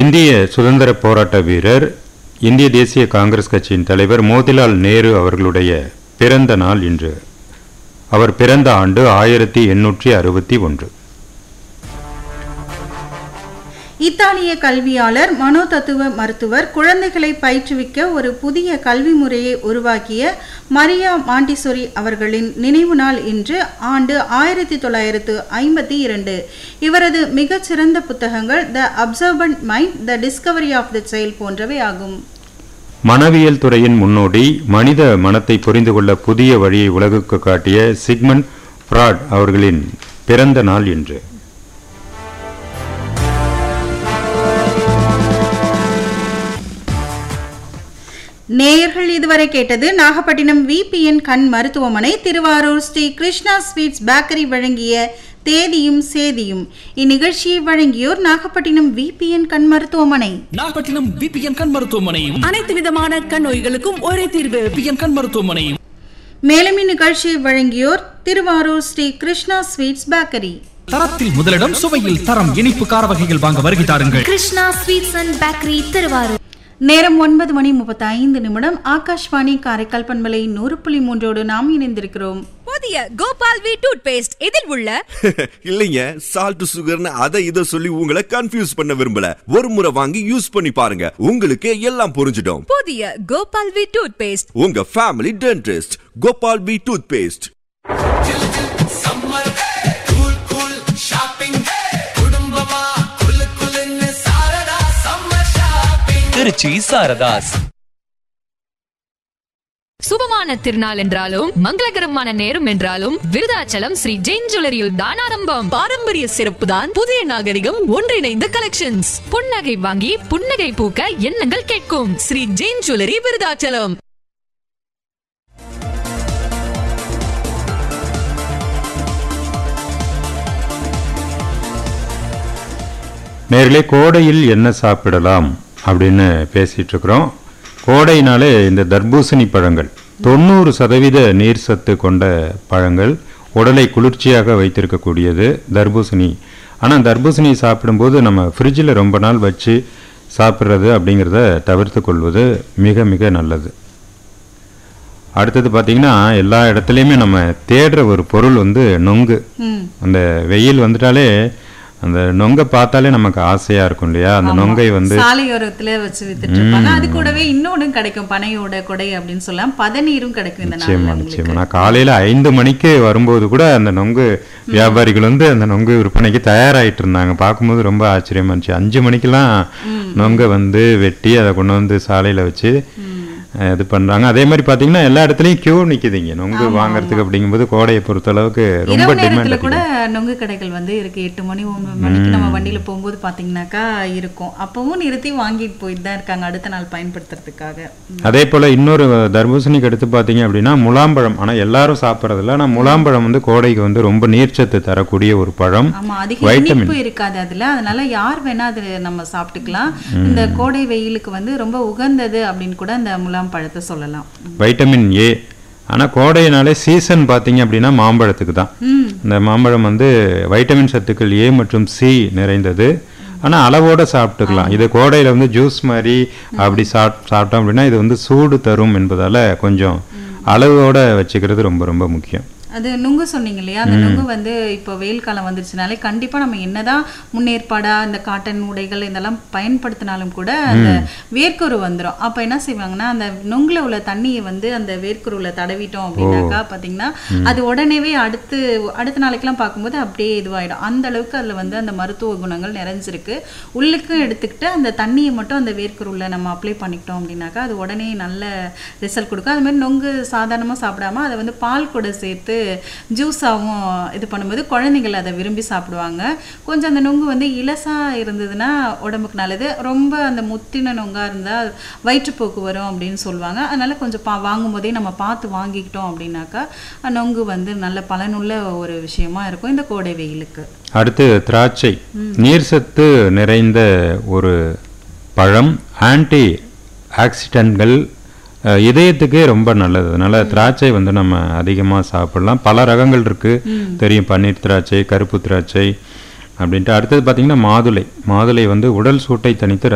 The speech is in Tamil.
இந்திய சுதந்திர போராட்ட வீரர் இந்திய தேசிய காங்கிரஸ் கட்சியின் தலைவர் மோதிலால் நேரு அவர்களுடைய பிறந்த நாள் இன்று அவர் பிறந்த ஆண்டு ஆயிரத்தி எண்ணூற்றி அறுபத்தி ஒன்று இத்தாலிய கல்வியாளர் மனோதத்துவ மருத்துவர் குழந்தைகளை பயிற்றுவிக்க ஒரு புதிய கல்வி முறையை உருவாக்கிய மரியா மாண்டிசோரி அவர்களின் நினைவு நாள் இன்று ஆண்டு ஆயிரத்தி தொள்ளாயிரத்து ஐம்பத்தி இரண்டு இவரது மிகச்சிறந்த புத்தகங்கள் the absorbent mind the discovery of the child போன்றவை ஆகும் மனவியல் துறையின் முன்னோடி மனித மனத்தை புரிந்து கொள்ள புதிய வழியை உலகுக்கு காட்டிய சிக்மண்ட் ஃப்ராட் அவர்களின் பிறந்த நாள் இன்று நேயர்கள் இதுவரை கேட்டது நாகப்பட்டினம் விபிஎன் கண் மருத்துவமனை திருவாரூர் ஸ்ரீ கிருஷ்ணா ஸ்வீட்ஸ் பேக்கரி வழங்கிய தேதியும் சேதியும் இந்நிகழ்ச்சியை வழங்கியோர் நாகப்பட்டினம் விபிஎன் கண் மருத்துவமனை நாகப்பட்டினம் பிபிஎன் கண் மருத்துவமனையும் அனைத்து விதமான கண் நோய்களுக்கும் ஒரே தீர்வு பிபிஎன் கண் மருத்துவமனையும் மேலும் இந்நிகழ்ச்சியை வழங்கியோர் திருவாரூர் ஸ்ரீ கிருஷ்ணா ஸ்வீட்ஸ் பேக்கரி தரத்தில் முதலிடம் சுவையில் தரம் இனிப்பு கார வகைகள் வாங்க வருகை தாருங்கள் Krishna Sweets and Bakery Thiruvarur நேரம் ஒன்பது மணி முப்பத்தி ஐந்து நிமிடம் ஆகாஷ்வாணி காரைக்கால் பண்பலை நூறு புள்ளி மூன்றோடு நாம் இணைந்திருக்கிறோம் புதிய கோபால் வி டூத் பேஸ்ட் இதில் உள்ள இல்லைங்க சால்ட் சுகர்னு அதை இதை சொல்லி உங்களை கன்ஃபியூஸ் பண்ண விரும்பல ஒரு முறை வாங்கி யூஸ் பண்ணி பாருங்க உங்களுக்கு எல்லாம் புரிஞ்சிடும் புதிய கோபால் வி டூத் பேஸ்ட் உங்க family dentist Gopal B toothpaste Tiruchi Saradhas சுபமான திருநாள் என்றாலும் மங்களகரமான நேரம் என்றாலும் விருதாச்சலம் ஸ்ரீ ஜெயின் ஜுவல்லரியில் தான் ஆரம்பம் பாரம்பரிய சிறப்பு தான் புதிய நாகரிகம் ஒன்றிணைந்த கலெக்ஷன்ஸ் புன்னகை வாங்கி புன்னகை பூக்க எண்ணங்கள் கேட்கும் ஸ்ரீ ஜெயின் ஜுவல்லரி விருதாச்சலம் நேர்களே கோடையில் என்ன சாப்பிடலாம் அப்படின்னு பேசிட்டு இருக்கிறோம் கோடையினாலே இந்த தர்பூசணி பழங்கள் தொண்ணூறு சதவீத நீர் சத்து கொண்ட பழங்கள் உடலை குளிர்ச்சியாக வைத்திருக்கக்கூடியது தர்பூசணி ஆனால் தர்பூசணி சாப்பிடும்போது நம்ம ஃப்ரிட்ஜில் ரொம்ப நாள் வச்சு சாப்பிட்றது அப்படிங்கிறத தவிர்த்து கொள்வது மிக மிக நல்லது அடுத்தது பார்த்தீங்கன்னா எல்லா இடத்துலையுமே நம்ம தேடுற ஒரு பொருள் வந்து நொங்கு ம் அந்த வெயில் வந்துட்டாலே அந்த நொங்கை பார்த்தாலே நமக்கு ஆசையா இருக்கும் இல்லையா அந்த நொங்கை வந்து சாலையோரத்துல வச்சு வித்துட்டு இருப்பாங்க அது கூடவே இன்னொன்னு கிடைக்கும் பனையோட கொடை அப்படின்னு சொல்லலாம் பதநீரும் கிடைக்கும் இந்த நிச்சயமா நாள்ல நிச்சயமா உங்களுக்கு நான் காலையில ஐந்து மணிக்கு வரும்போது கூட அந்த நொங்கு வியாபாரிகள் வந்து அந்த நொங்கு விற்பனைக்கு தயாராயிட்டு இருந்தாங்க பார்க்கும்போது ரொம்ப ஆச்சரியமா இருந்துச்சு அஞ்சு மணிக்கெல்லாம் நொங்கை வந்து வெட்டி அதை கொண்டு வந்து சாலையில வச்சு அஹ், இது பண்றாங்க அதே மாதிரி பாத்தீங்கன்னா எல்லா இடத்துலயும் கியூ நிக்குதுங்க நொங்கு வாங்குறதுக்கு அப்படிங்கும்போது கோடையை பொறுத்த அளவுக்கு ரொம்ப இரவு நேரத்துல டிமாண்ட் கூட நொங்கு கடைகள் வந்து இருக்கு எட்டு மணி ஒன்பது மணிக்கு நம்ம வண்டியில போகும்போது பாத்தீங்கன்னாக்கா இருக்கும் அப்பவும் நிறுத்தி வாங்கிட்டு போயிட்டு தான் இருக்காங்க அடுத்த நாள் பயன்படுத்துறதுக்காக அதே போல இன்னொரு தர்பூசணிக்கு எடுத்து பார்த்தீங்க அப்படின்னா முலாம்பழம் ஆனா எல்லாரும் சாப்பிட்றதில்ல ஆனா முலாம்பழம் வந்து கோடைக்கு வந்து ரொம்ப நீர்ச்சத்து தரக்கூடிய ஒரு பழம் ஆமா அதிக வைட்டமின் இனிப்பு இருக்காது அதுல அதனால யார் வேணா அது நம்ம சாப்பிட்டுக்கலாம் இந்த கோடை வெயிலுக்கு வந்து ரொம்ப உகந்தது அப்படின்னு கூட அந்த முலாம் பழத்தை சொல்லலாம் வைட்டமின் ஏ ஆனா கோடையினாலே சீசன் பார்த்தீங்க அப்படின்னா மாம்பழத்துக்கு தான் ம் இந்த மாம்பழம் வந்து வைட்டமின் சத்துக்கள் ஏ மற்றும் சி நிறைந்தது ஆனா அளவோட சாப்பிட்டுக்கலாம் இது கோடையில வந்து ஜூஸ் மாதிரி அப்படி சாப் சாப்பிட்டோம் அப்படின்னா இது வந்து சூடு தரும் என்பதால கொஞ்சம் அளவோட வச்சுக்கிறது ரொம்ப ரொம்ப முக்கியம் அது நுங்கு சொன்னீங்க இல்லையா அந்த நுங்கு வந்து இப்போ வெயில் காலம் வந்துருச்சுனாலே கண்டிப்பா நம்ம என்னதான் முன்னேற்பாடா இந்த காட்டன் உடைகள் இதெல்லாம் பயன்படுத்தினாலும் கூட அந்த வேர்க்குரு வந்துரும் அப்ப என்ன செய்வாங்கன்னா அந்த நுங்குல உள்ள தண்ணியை வந்து அந்த வேர்க்குருவில் தடவிட்டோம் அப்படின்னாக்கா பாத்தீங்கன்னா அது உடனேவே அடுத்து அடுத்த நாளைக்கெல்லாம் பார்க்கும்போது அப்படியே இதுவாயிடும் அந்த அளவுக்கு அதுல வந்து அந்த மருத்துவ குணங்கள் நிறைஞ்சிருக்கு உள்ளுக்கும் எடுத்துக்கிட்டு அந்த தண்ணியை மட்டும் அந்த வேர்க்குருவில் நம்ம அப்ளை பண்ணிக்கிட்டோம் அப்படின்னாக்கா அது உடனே நல்ல ரிசல்ட் கொடுக்கும் அது மாதிரி நொங்கு சாதாரணமா சாப்பிடாம அதை வந்து பால் கூட சேர்த்து ஜூஸாகவும் இது பண்ணும்போது குழந்தைகள் அதை விரும்பி சாப்பிடுவாங்க கொஞ்சம் அந்த நொங்கு வந்து இலசா இருந்ததுன்னா உடம்புக்கு நல்லது ரொம்ப அந்த முத்தின நொங்கா இருந்தால் வயிற்றுப்போக்கு வரும் அப்படின்னு சொல்லுவாங்க அதனால கொஞ்சம் பா வாங்கும் போதே நம்ம பார்த்து வாங்கிக்கிட்டோம் அப்படின்னாக்கா நொங்கு வந்து நல்ல பலனுள்ள ஒரு விஷயமா இருக்கும் இந்த கோடை வெயிலுக்கு அடுத்து திராட்சை நீர்சத்து நிறைந்த ஒரு பழம் ஆன்டி ஆக்சிடென்ட்கள் அஹ், இதயத்துக்கே ரொம்ப நல்லது அதனால திராட்சை வந்து நம்ம அதிகமாக சாப்பிடலாம் பல ரகங்கள் இருக்கு தெரியும் பன்னீர் திராட்சை கருப்பு திராட்சை அப்படின்ட்டு அடுத்தது பார்த்தீங்கன்னா மாதுளை மாதுளை வந்து உடல் சூட்டை தணித்து